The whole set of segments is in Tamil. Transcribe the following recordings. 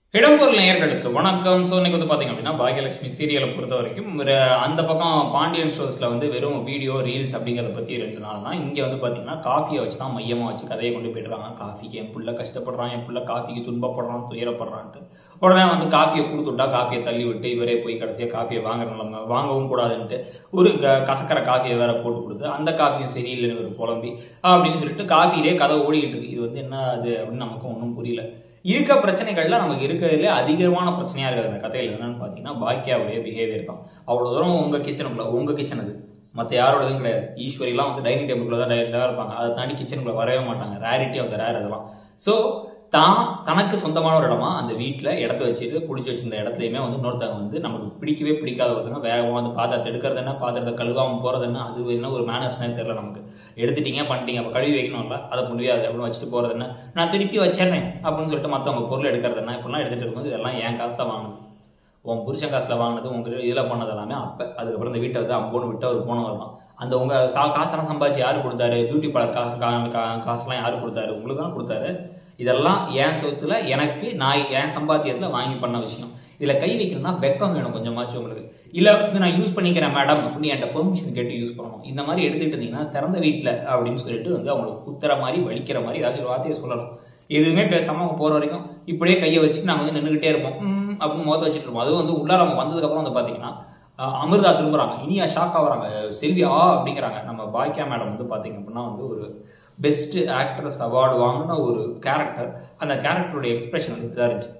இடம்பொருள் நேயர்களுக்கு வணக்கம் ஸோ இன்னைக்கு வந்து பார்த்தீங்க அப்படின்னா பாகியலட்சுமி சீரியலை பொறுத்த வரைக்கும் ஒரு அந்த பக்கம் பாண்டியன் ஷோஸில் வந்து வெறும் வீடியோ ரீல்ஸ் அப்படிங்கிறத பற்றி ரெண்டு நாள் தான் இங்கே வந்து பார்த்தீங்கன்னா காஃபியை வச்சு தான் மையமாக வச்சு கதையை கொண்டு போயிட்டுருக்காங்க காஃபிக்கு என் புள்ள கஷ்டப்படுறான் என் புள்ள காஃபிக்கு துன்பப்படுறான் துயரப்படுறான்ட்டு உடனே வந்து காஃபியை கொடுத்துட்டா காஃபியை தள்ளி விட்டு இவரே போய் கடைசியாக காஃபியை வாங்குற நிலைமை வாங்கவும் கூடாதுன்ட்டு ஒரு க- கசக்கரை காஃபியை வேற போட்டு கொடுத்து அந்த காஃபியும் சரியில்லைன்னு ஒரு புலம்பி அப்படின்னு சொல்லிட்டு காஃபியிலே கதை ஓடிக்கிட்டு இருக்கு இது வந்து என்ன அது அப்படின்னு நமக்கு ஒன்றும் புரியல இருக்க பிரச்சனைகள்ல நமக்கு இருக்கிறதுல அதிகமான பிரச்சனையா இருக்கிற அந்த கதையில என்னன்னு பாத்தீங்கன்னா பாக்கியாவுடைய பிஹேவியர் தான் அவ்வளவு தூரம் உங்க கிச்சனுக்குள்ள உங்க கிச்சன் அது மற்ற யாரோடதும் கிடையாது ஈஸ்வரிலாம் வந்து டைனிங் டேபிள்ல தான் டைரக்டாக இருப்பாங்க அதை தாண்டி கிச்சனுக்குள்ள வரவே மாட்டாங்க ரேரிட்டி ஆஃப் த ரேர் அதெல்லாம் ஸோ தான் தனக்கு சொந்தமான ஒரு இடமா அந்த வீட்டில் இடத்த வச்சுட்டு குடிச்சு வச்சிருந்த இடத்துலையுமே வந்து இன்னொருத்தவங்க வந்து நமக்கு பிடிக்கவே பிடிக்காத ஒருத்தங்க வேகமாக வந்து பாத்திரத்தை எடுக்கிறது என்ன பாத்திரத்தை கழுவாமல் போகிறது என்ன அது என்ன ஒரு மேனர்ஸ்னே தெரியல நமக்கு எடுத்துட்டீங்க பண்ணிட்டீங்க அப்போ கழுவி வைக்கணும்ல அதை முடியாது அப்படின்னு வச்சுட்டு போகிறது என்ன நான் திருப்பி வச்சிடுறேன் அப்படின்னு சொல்லிட்டு மற்றவங்க பொருள் எடுக்கிறது என்ன இப்படிலாம் எடுத்துட்டு இருக்கும்போது இதெல்லாம் என் காசில் வாங்கினது உன் புருஷன் காசில் வாங்கினது உங்க இதில் பண்ணது எல்லாமே அப்போ அதுக்கப்புறம் இந்த வீட்டை வந்து அம்போன்னு விட்டு அவர் போனவர் தான் அந்த உங்க கா- காசெல்லாம் சம்பாதிச்சு யாரு கொடுத்தாரு பியூட்டி பார்லர் காசு கா- கா- காசுலாம் யாரு கொடுத்தாரு உங்களுக்கு தான் கொடுத்தாரு இதெல்லாம் என் சொத்துல எனக்கு நான் என் சம்பாத்தியத்தில் வாங்கி பண்ண விஷயம் இதுல கை வைக்கணும்னா வெக்கம் வேணும் கொஞ்சமாச்சும் உங்களுக்கு இல்ல வந்து நான் யூஸ் பண்ணிக்கிறேன் மேடம் அப்படின்னு என்கிட்ட பெர்மிஷன் கேட்டு யூஸ் பண்ணணும் இந்த மாதிரி எடுத்துட்டு இருந்தீங்கன்னா திறந்த வீட்டில் அப்படின்னு சொல்லிட்டு வந்து அவங்களுக்கு குத்துற மாதிரி வலிக்கிற மாதிரி ஏதாச்சும் ஒரு வார்த்தையை சொல்லணும் எதுவுமே பேசாம அவங்க போற வரைக்கும் இப்படியே கையை வச்சு நாங்க வந்து நின்றுகிட்டே இருப்போம் ம், அப்படின்னு முகத்தை வச்சுட்டு இருப்போம் அதுவும் வந்து உள்ளார அவங்க வந்ததுக்கு அப்புறம் வந்து பாத்தீங்கன்னா அஹ், அமிர்தா திரும்புறாங்க இனியா ஷாக் ஆகுறாங்க செல்வி ஆ அப்படிங்கிறாங்க நம்ம பாக்கியா மேடம் வந்து பாத்தீங்க அப்படின்னா வந்து ஒரு பெஸ்ட் ஆக்ட்ரஸ் அவார்டு வாங்கின ஒரு கேரக்டர் அந்த கேரக்டருடைய எக்ஸ்பிரஷன் வந்து இதாக இருந்துச்சு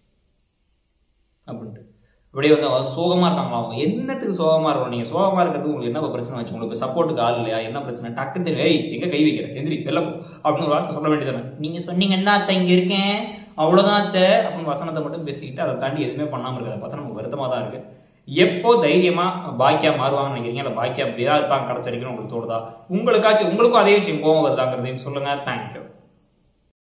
அப்படின்ட்டு அப்படியே வந்து அவங்க சோகமா இருக்காங்களா அவங்க என்னத்துக்கு சோகமா இருக்கணும் நீங்க சோகமா இருக்கிறது உங்களுக்கு என்ன பிரச்சனை வச்சு உங்களுக்கு சப்போர்ட்டுக்கு ஆள் இல்லையா என்ன பிரச்சனை டக்குன்னு தெரியும் ஏய் எங்க கை வைக்கிற எந்திரி வெளில போ அப்படின்னு ஒரு வார்த்தை சொல்ல வேண்டியதானே நீங்க சொன்னீங்கன்னா அத்தை இங்க இருக்கேன் அவ்வளவுதான் அத்தை அப்படின்னு வசனத்தை மட்டும் பேசிக்கிட்டு அதை தாண்டி எதுவுமே பண்ணாம இருக்கிறத பார்த்தா நமக்கு வருத்தமா தான் இருக்கு எப்போ தைரியமா பாக்கியா மாறுவாங்கன்னு நினைக்கிறீங்க இல்ல பாக்கியா அப்படியே தான் இருப்பாங்க கடைசி வரைக்கும் உங்களுக்கு தோணுதா உங்களுக்காச்சும் உங்களுக்கும் அதே விஷயம் கோவம் வருதாங்கிறதையும் சொல்லுங்க தேங்க்யூ